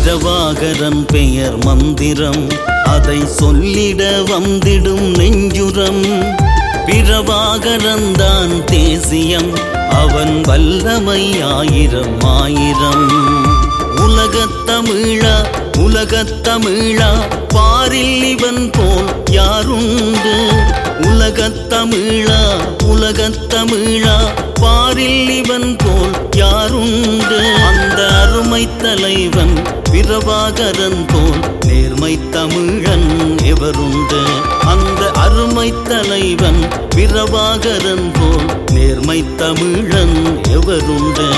பிரபாகரன் பெயர் மந்திரம் அதை சொல்லிட வந்திடும் நெஞ்சுரம் பிரபாகரன் தான் தேசியம் அவன் வல்லமை ஆயிரம் ஆயிரம் உலகத்தமிழா உலகத்தமிழா பாரில் இவன் போல் யாருண்டு உலகத்தமிழா உலகத்தமிழா பாரில் இவன் போல் யாருண்டு அந்த அருமை தலைவன் பிரபாகரன் போல் நேர்மை தமிழன் எவருண்டு அந்த அருமை தலைவன் பிரபாகரன் போல் நேர்மை தமிழன் எவருண்டு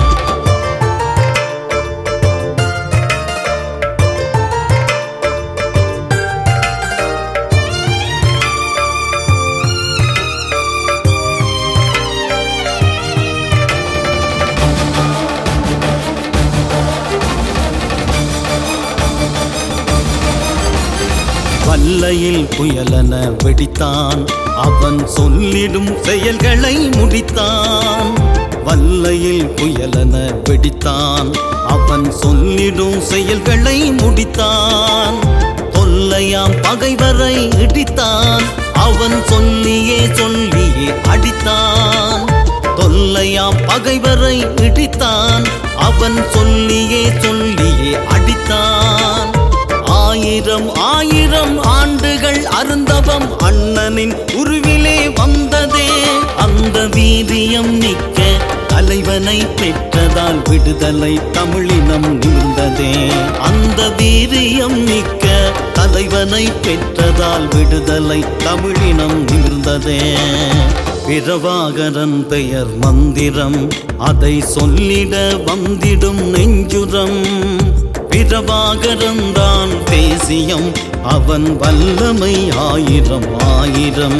வல்லையில் புயலென வெடித்தான் அவன் சொல்லிடும் செயல்களை முடித்தான் வல்லையில் புயலென வெடித்தான் அவன் சொல்லிடும் செயல்களை முடித்தான் தொல்லையாம் பகைவரை இடித்தான் அவன் சொல்லியே சொல்லியே அடித்தான் தொல்லையாம் பகைவரை இடித்தான் அவன் சொல்லியே சொல்லியே அடித்தான் ஆயிரம் ஆயிரம் ஆண்டுகள் அருந்தவம் அண்ணனின் உருவிலே வந்ததே அந்த வீரியம் மிக்க தலைவனை பெற்றதால் விடுதலை தமிழினம் நிமிர்ந்ததே அந்த வீரியம் மிக்க தலைவனை பெற்றதால் விடுதலை தமிழினம் நிமிர்ந்ததே பிரபாகரன் பெயர் மந்திரம் அதை சொல்லிட வந்திடும் நெஞ்சுரம் பிரபாகரன் தான் தேசியம் அவன் வல்லமை ஆயிரம் ஆயிரம்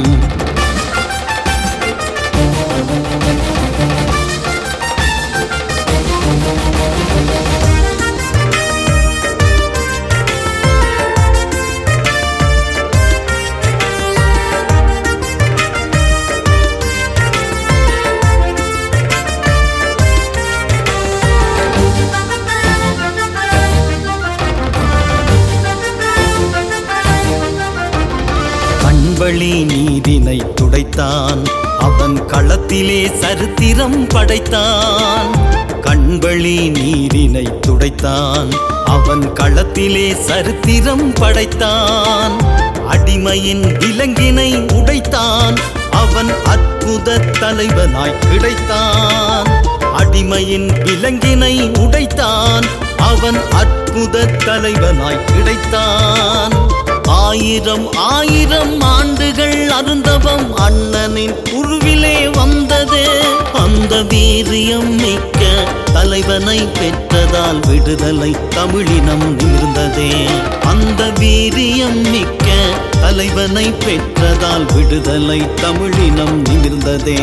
கண்வழி நீதினை துடைத்தான் அவன் களத்திலே சரித்திரம் படைத்தான் கண்வழி நீரினை துடைத்தான் அவன் களத்திலே சரித்திரம் படைத்தான் அடிமையின் விலங்கினை உடைத்தான் அவன் அற்புத தலைவனாய் கிடைத்தான் அடிமையின் விலங்கினை உடைத்தான் அவன் அற்புத தலைவனாய் கிடைத்தான் ஆயிரம் ஆயிரம் ஆண்டுகள் அருந்தவம் அண்ணனின் உருவிலே வந்ததே அந்த வீரியம் மிக்க தலைவனை பெற்றதால் விடுதலை தமிழினம் நிமிர்ந்ததே அந்த வீரியம் மிக்க தலைவனை பெற்றதால் விடுதலை தமிழினம் நிமிர்ந்ததே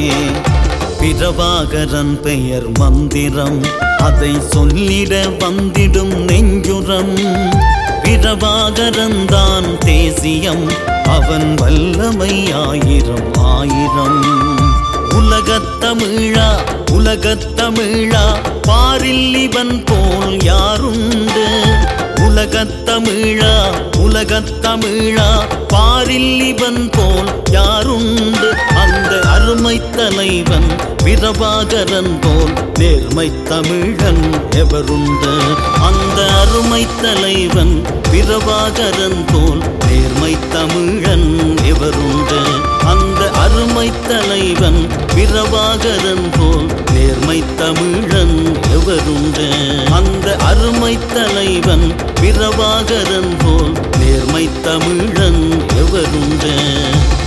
பிரபாகரன் பெயர் மந்திரம் அதை சொல்லிட வந்திடும் நெஞ்சுரம் பிரபாகரன் தான் தேசியம் அவன் வல்லமை ஆயிரம் ஆயிரம் உலகத்தமிழா உலகத்தமிழா பாரில் இவன் போல் யாருண்டு உலகத்தமிழா உலகத்தமிழா பாரில் இவன் போல் யாருண்டு அந்த அருமை தலைவன் பிரபாகரன் போல் நேர்மை தமிழன் எவருண்டு அந்த அருமை தலைவன் பிரபாகரன் போல் நேர்மை தமிழன் எவருண்டு அந்த அருமை தலைவன் பிரபாகரன் போல் நேர்மை தமிழன் எவருண்டு அந்த அருமை தலைவன் பிரபாகரன் போல் நேர்மை தமிழன் எவருண்டு